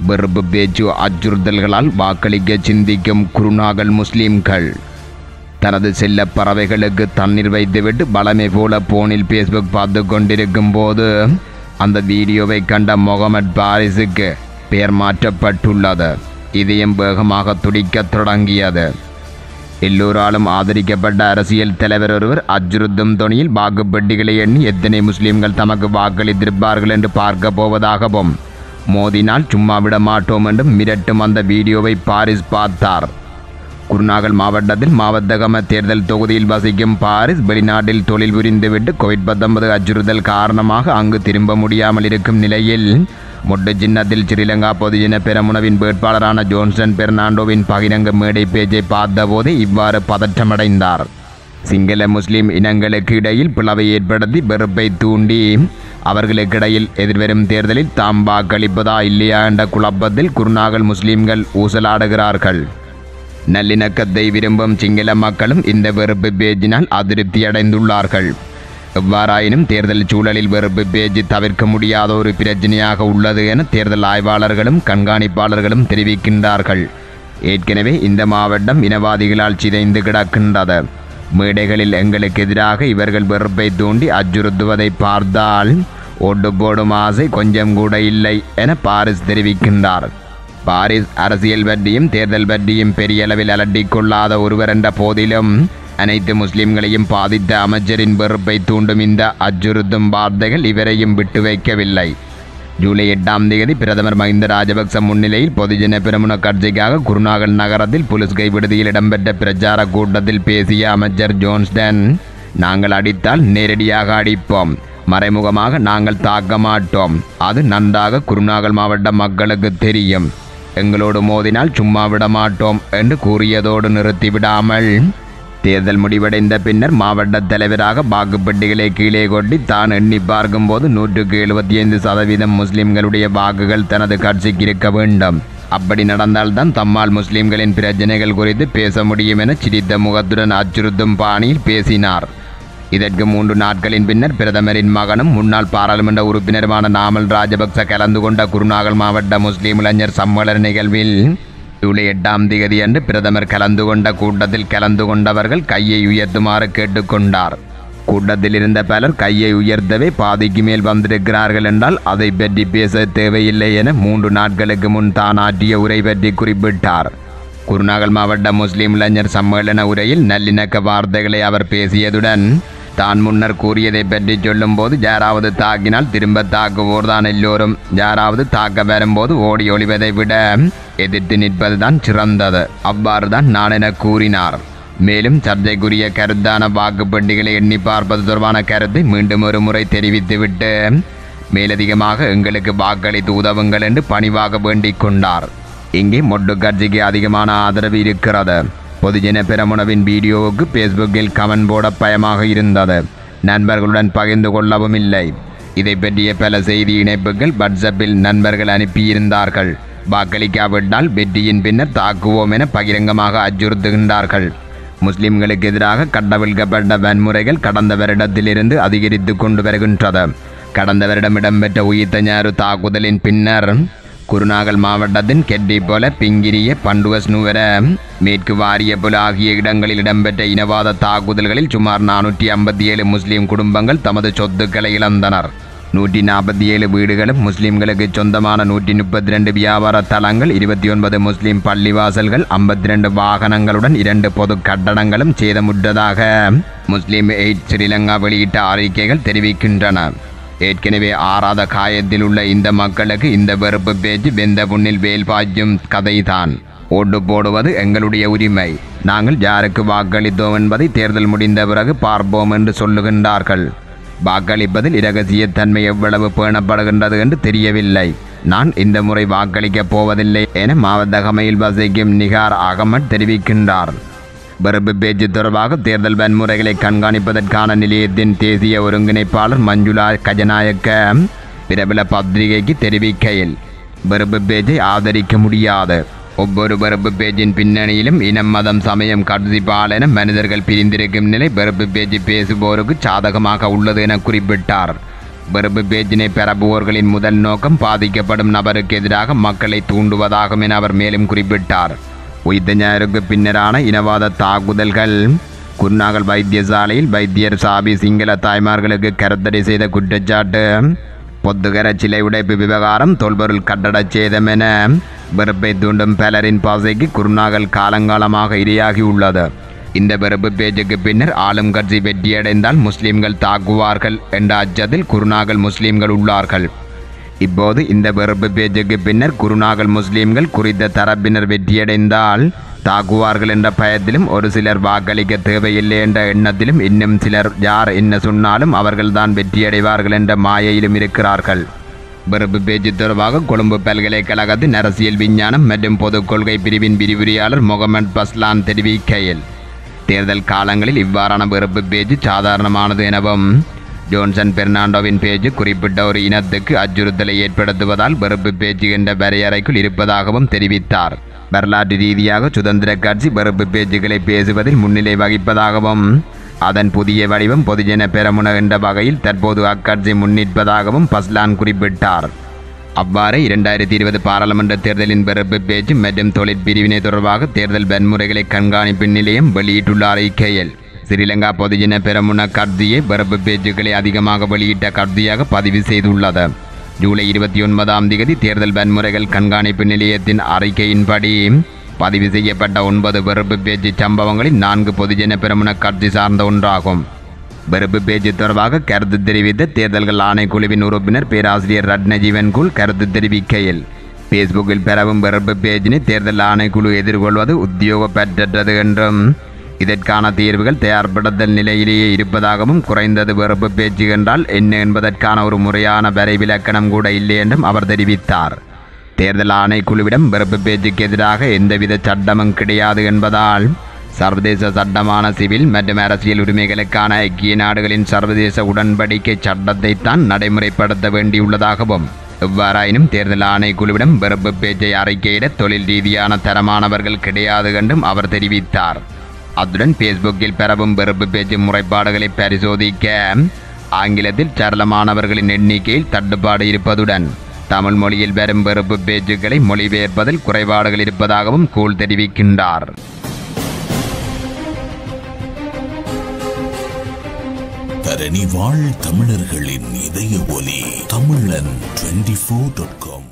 வெறுப்பு பேச்சு அச்சுறுத்தல்களால் வாக்களிக்க சிந்திக்கும் குருநாகல் முஸ்லிம்கள் தனது செல்ல பறவைகளுக்கு தண்ணீர் வைத்துவிட்டு பலமை போல போனில் பேஸ்புக் பார்த்து கொண்டிருக்கும் போது அந்த வீடியோவை கண்ட முகமது பாரிஸுக்கு பெயர் மாற்றப்பட்டுள்ளது இதயம் வேகமாக துடிக்கத் தொடங்கியது எல்லோராலும் ஆதரிக்கப்பட்ட அரசியல் தலைவர் ஒருவர் அச்சுறுத்தும் தொனியில் வாக்குப்பெட்டிகளை எண்ணி எத்தனை முஸ்லிம்கள் தமக்கு வாக்களித்திருப்பார்கள் என்று பார்க்க போவதாகவும் மோதினால் சும்மா விட மாட்டோம் என்றும் மிரட்டும் அந்த வீடியோவை பாரிஸ் பார்த்தார் குருநாகல் மாவட்டத்தில் மாவட்டகம தேர்தல் தொகுதியில் வசிக்கும் பாரிஸ் வெளிநாட்டில் தொழில் புரிந்துவிட்டு கோவிட் பத்தொன்பது அச்சுறுத்தல் காரணமாக அங்கு திரும்ப முடியாமல் இருக்கும் நிலையில் மொட்டு சின்னத்தில் ஸ்ரீலங்கா பொதுஜன பெரமுனவின் வேட்பாளரான ஜோன்சன் பெர்னாண்டோவின் பகிரங்க மேடை பேச்சை பார்த்தபோது இவ்வாறு பதற்றமடைந்தார் சிங்கள முஸ்லிம் இனங்களுக்கு இடையில் பிளவை ஏற்படுத்தி வெறுப்பை தூண்டி அவர்களுக்கிடையில் எதிர்வரும் தேர்தலில் தாம் வாக்களிப்பதா இல்லையா என்ற குழப்பத்தில் குருநாகல் முஸ்லிம்கள் ஊசலாடுகிறார்கள் நல்லிணக்கத்தை விரும்பும் சிங்கள மக்களும் இந்த வெறுப்பு பேச்சினால் அதிருப்தி அடைந்துள்ளார்கள் எவ்வாறாயினும் தேர்தல் சூழலில் வெறுப்பு பேச்சு தவிர்க்க முடியாத ஒரு பிரச்சனையாக உள்ளது என தேர்தல் ஆய்வாளர்களும் கண்காணிப்பாளர்களும் தெரிவிக்கின்றார்கள் ஏற்கனவே இந்த மாவட்டம் இனவாதிகளால் சிதைந்து கிடக்கின்றது மேடைகளில் எங்களுக்கு எதிராக இவர்கள் வெறுப்பை தூண்டி அச்சுறுத்துவதை பார்த்தால் ஓட்டு போடும் ஆசை கொஞ்சம் கூட இல்லை என பாரிஸ் தெரிவிக்கின்றார் பாரிஸ் அரசியல் பற்றியும் தேர்தல் பற்றியும் பெரிய அளவில் அலட்டிக் கொள்ளாத ஒருவர் என்ற போதிலும் அனைத்து முஸ்லிம்களையும் பாதித்த அமைச்சரின் வெறுப்பை தூண்டும் இந்த அச்சுறுத்தும் வார்த்தைகள் இவரையும் விட்டு வைக்கவில்லை ஜூலை எட்டாம் தேதி பிரதமர் மஹிந்த ராஜபக்ச முன்னிலையில் பொதுஜன பெருமுன கட்சிக்காக குருநாகல் நகரத்தில் புலிஸ்கை விடுதியில் இடம்பெற்ற பிரச்சார கூட்டத்தில் பேசிய அமைச்சர் ஜோன்ஸ்டன் நாங்கள் அடித்தால் நேரடியாக அடிப்போம் மறைமுகமாக நாங்கள் தாக்க மாட்டோம் அது நன்றாக குருநாகல் மாவட்ட மக்களுக்கு தெரியும் எங்களோடு மோதினால் சும்மா விட மாட்டோம் என்று கூறியதோடு நிறுத்திவிடாமல் தேர்தல் முடிவடைந்த பின்னர் மாவட்ட தலைவராக வாக்குப்பெட்டிகளை கீழே கொட்டி தான் எண்ணி பார்க்கும்போது நூற்றுக்கு எழுபத்தி ஐந்து சதவீதம் முஸ்லிம்களுடைய வாக்குகள் தனது கட்சிக்கு இருக்க வேண்டும் அப்படி நடந்தால்தான் தம்மால் முஸ்லிம்களின் பிரச்சனைகள் குறித்து பேச முடியும் என சிரித்த முகத்துடன் அச்சுறுத்தும் பாணியில் பேசினார் இதற்கு மூன்று நாட்களின் பின்னர் பிரதமரின் மகனும் முன்னாள் பாராளுமன்ற உறுப்பினருமான நாமல் ராஜபக்ச கலந்து கொண்ட குருநாகல் மாவட்ட முஸ்லீம் இளைஞர் சம்மேளன நிகழ்வில் ஜூலை எட்டாம் தேதி அன்று பிரதமர் கலந்து கொண்ட கூட்டத்தில் கலந்து கொண்டவர்கள் கையை உயர்த்துமாறு கேட்டுக்கொண்டார் கூட்டத்தில் இருந்த பலர் கையை உயர்த்தவே பாதிக்கு மேல் வந்திருக்கிறார்கள் என்றால் அதை பற்றி பேச தேவையில்லை என மூன்று நாட்களுக்கு முன் தான் ஆற்றிய உரை பற்றி குறிப்பிட்டார் குருநாகல் மாவட்ட முஸ்லிம் இளைஞர் சம்மேளன உரையில் நல்லிணக்க வார்த்தைகளை அவர் பேசியதுடன் தான் முன்னர் கூறியதை பற்றி சொல்லும்போது யாராவது தாக்கினால் திரும்ப தாக்குவோர் தான் எல்லோரும் யாராவது தாக்க வரும்போது ஓடி ஒளிவதை விட எதிர்த்து நிற்பதுதான் சிறந்தது அவ்வாறு தான் நான் என கூறினார் மேலும் சர்ச்சைக்குரிய கருத்தான வாக்குப்பெட்டிகளை எண்ணி பார்ப்பது தொடர்பான கருத்தை மீண்டும் ஒரு முறை தெரிவித்துவிட்டு மேலதிகமாக எங்களுக்கு வாக்களித்து உதவுங்கள் என்று பணிவாக வேண்டிக் கொண்டார் இங்கே மொட்டு கட்சிக்கு அதிகமான ஆதரவு இருக்கிறது பொதுஜன பெரமுனவின் வீடியோவுக்கு ஃபேஸ்புக்கில் கமெண்ட் போட பயமாக இருந்தது நண்பர்களுடன் பகிர்ந்து கொள்ளவும் இல்லை இதை பற்றிய பல செய்தி இணைப்புகள் வாட்ஸ்அப்பில் நண்பர்கள் அனுப்பியிருந்தார்கள் வாக்களிக்காவிட்டால் வெற்றியின் பின்னர் தாக்குவோம் என பகிரங்கமாக அச்சுறுத்துகின்றார்கள் முஸ்லிம்களுக்கு எதிராக கட்டவிழ்க்கப்பட்ட வன்முறைகள் கடந்த வருடத்திலிருந்து அதிகரித்து கொண்டு வருகின்றது கடந்த வருடம் இடம்பெற்ற உயிர்த்த ஞாறு தாக்குதலின் பின்னர் குருநாகல் மாவட்டத்தின் கெட்டி போல பிங்கிரிய பண்டுவஸ் நுவர மேற்கு வாரியபுல ஆகிய இடங்களில் இடம்பெற்ற இனவாத தாக்குதல்களில் சுமார் நானூற்றி ஐம்பத்தி ஏழு முஸ்லிம் குடும்பங்கள் தமது சொத்துக்களை இழந்தனர் நூற்றி நாற்பத்தி ஏழு வீடுகளும் முஸ்லிம்களுக்கு சொந்தமான நூற்றி முப்பத்தி ரெண்டு வியாபார தளங்கள் இருபத்தி ஒன்பது முஸ்லிம் பள்ளிவாசல்கள் ஐம்பத்தி ரெண்டு வாகனங்களுடன் இரண்டு பொது கட்டடங்களும் சேதமுற்றதாக முஸ்லிம் எய்ட் ஸ்ரீலங்கா வெளியிட்ட அறிக்கைகள் தெரிவிக்கின்றன ஏற்கனவே ஆறாத காயத்தில் உள்ள இந்த மக்களுக்கு இந்த வெறுப்பு பேச்சு வெந்த புண்ணில் வேல் பாய்ச்சும் கதைதான் ஓட்டு போடுவது எங்களுடைய உரிமை நாங்கள் யாருக்கு வாக்களித்தோம் என்பதை தேர்தல் முடிந்த பிறகு பார்ப்போம் என்று சொல்லுகின்றார்கள் வாக்களிப்பதில் இரகசியத்தன்மை எவ்வளவு பேணப்படுகின்றது என்று தெரியவில்லை நான் இந்த முறை வாக்களிக்கப் போவதில்லை என மாவட்ட கமையில் வசிக்கும் நிகார் அகமட் தெரிவிக்கின்றார் வெறுப்பு பேச்சு தொடர்பாக தேர்தல் வன்முறைகளை கண்காணிப்பதற்கான நிலையத்தின் தேசிய ஒருங்கிணைப்பாளர் மஞ்சுளா கஜநாயக்க பிரபல பத்திரிகைக்கு தெரிவிக்கையில் வெறுப்பு பேச்சை ஆதரிக்க முடியாது ஒவ்வொரு வெறுப்பு பேச்சின் பின்னணியிலும் இனம் மதம் சமயம் கட்சிப்பால் என மனிதர்கள் பிரிந்திருக்கும் நிலை வெறுப்பு பேச்சு பேசுவோருக்கு சாதகமாக உள்ளது என குறிப்பிட்டார் வெறுப்பு பேச்சினை பரப்புவோர்களின் முதல் நோக்கம் பாதிக்கப்படும் நபருக்கு எதிராக மக்களை தூண்டுவதாகும் என அவர் மேலும் குறிப்பிட்டார் உயிர்த்த ஞாயிற்கு பின்னரான இனவாத தாக்குதல்கள் குருநாகல் வைத்தியசாலையில் வைத்தியர் சாபி சிங்கள தாய்மார்களுக்கு கருத்தடை செய்த குற்றச்சாட்டு பொத்துகர சிலை உடைப்பு விவகாரம் தொல்பொருள் கட்டடச் சேதம் என வெறுப்பை தூண்டும் பலரின் பாசைக்கு குருநாகல் காலங்காலமாக இரையாகியுள்ளது இந்த வெறுப்பு பேச்சுக்கு பின்னர் ஆளும் கட்சி வெற்றியடைந்தால் முஸ்லிம்கள் தாக்குவார்கள் என்ற அச்சத்தில் குருநாகல் முஸ்லிம்கள் உள்ளார்கள் இப்போது இந்த வெறுப்பு பேச்சுக்கு பின்னர் குருநாகல் முஸ்லிம்கள் குறித்த தரப்பினர் வெற்றியடைந்தால் தாக்குவார்கள் என்ற பயத்திலும் ஒரு சிலர் வாக்களிக்க தேவையில்லை என்ற எண்ணத்திலும் இன்னும் சிலர் யார் என்ன சொன்னாலும் அவர்கள்தான் வெற்றியடைவார்கள் என்ற மாயையிலும் இருக்கிறார்கள் வெறுப்பு பேச்சு தொடர்பாக கொழும்பு பல்கலைக்கழகத்தின் அரசியல் விஞ்ஞானம் மற்றும் பொதுக் கொள்கை பிரிவின் விரிவுரையாளர் முகமது பஸ்லான் தெரிவிக்கையில் தேர்தல் காலங்களில் இவ்வாறான வெறுப்பு பேச்சு சாதாரணமானது எனவும் ஜோன்சன் பெர்னாண்டோவின் பேச்சு குறிப்பிட்ட ஒரு இனத்துக்கு அச்சுறுத்தலை ஏற்படுத்துவதால் வெறுப்பு பேச்சு என்ற வரையறைக்குள் இருப்பதாகவும் தெரிவித்தார் வரலாற்று ரீதியாக சுதந்திர கட்சி வெறுப்பு பேச்சுக்களை பேசுவதில் முன்னிலை வகிப்பதாகவும் அதன் புதிய வடிவம் பொதுஜன பெரமுன என்ற வகையில் தற்போது அக்கட்சி முன்னிற்பதாகவும் பஸ்லான் குறிப்பிட்டார் அவ்வாறு இரண்டாயிரத்தி இருபது பாராளுமன்ற தேர்தலின் வெறுப்பு பேச்சு மற்றும் தொழிற்பிரிவினை தொடர்பாக தேர்தல் வன்முறைகளை கண்காணிப்பு நிலையம் வெளியிட்டுள்ள அறிக்கையில் ஸ்ரீலங்கா பொதுஜன பெரமுன கட்சியை வெறுப்பு பேச்சுக்களை அதிகமாக வெளியிட்ட கட்சியாக பதிவு செய்துள்ளது ஜூலை இருபத்தி ஒன்பதாம் தேதி தேர்தல் வன்முறைகள் கண்காணிப்பு நிலையத்தின் அறிக்கையின்படி பதிவு செய்யப்பட்ட ஒன்பது வெறுப்பு பேச்சு சம்பவங்களில் நான்கு பொதுஜன பெரமுன கட்சி சார்ந்த ஒன்றாகும் வெறுப்பு பேச்சு தொடர்பாக கருத்து தெரிவித்த தேர்தல்கள் ஆணைக்குழுவின் உறுப்பினர் பேராசிரியர் ரத்னஜீவன் குல் கருத்து தெரிவிக்கையில் பேஸ்புக்கில் பெறவும் வெறுப்பு பேச்சினை தேர்தல் ஆணைக்குழு எதிர்கொள்வது உத்தியோகப்பற்றது என்றும் இதற்கான தீர்வுகள் தயார்படுத்தல் நிலையிலேயே இருப்பதாகவும் குறைந்தது வெறுப்பு பேச்சு என்றால் என்ன என்பதற்கான ஒரு முறையான வரைவிலக்கணம் கூட இல்லை என்றும் அவர் தெரிவித்தார் தேர்தல் ஆணைக்குழுவிடம் வெறுப்பு பேச்சுக்கு எதிராக எந்தவித சட்டமும் கிடையாது என்பதால் சர்வதேச சட்டமான சிவில் மற்றும் அரசியல் உரிமைகளுக்கான ஐக்கிய நாடுகளின் சர்வதேச உடன்படிக்கை சட்டத்தை தான் நடைமுறைப்படுத்த வேண்டியுள்ளதாகவும் எவ்வாறாயினும் தேர்தல் ஆணைக்குழுவிடம் வெறுப்பு பேச்சை அறிக்கையிட தொழில் ரீதியான தரமானவர்கள் கிடையாது என்றும் அவர் தெரிவித்தார் அத்துடன் பேஸ்புக்கில் பெறவும் வெறுப்பு பேச்சு முறைப்பாடுகளை பரிசோதிக்க ஆங்கிலத்தில் சரளமானவர்களின் எண்ணிக்கையில் தட்டுப்பாடு இருப்பதுடன் தமிழ் மொழியில் வரும் வெறுப்பு பேச்சுக்களை மொழிபெயர்ப்பதில் குறைபாடுகள் இருப்பதாகவும் கூல் தெரிவிக்கின்றார் தரணி வாழ் தமிழர்களின் இதய ஒலி தமிழன் டுவெண்டி ஃபோர் டாட் காம்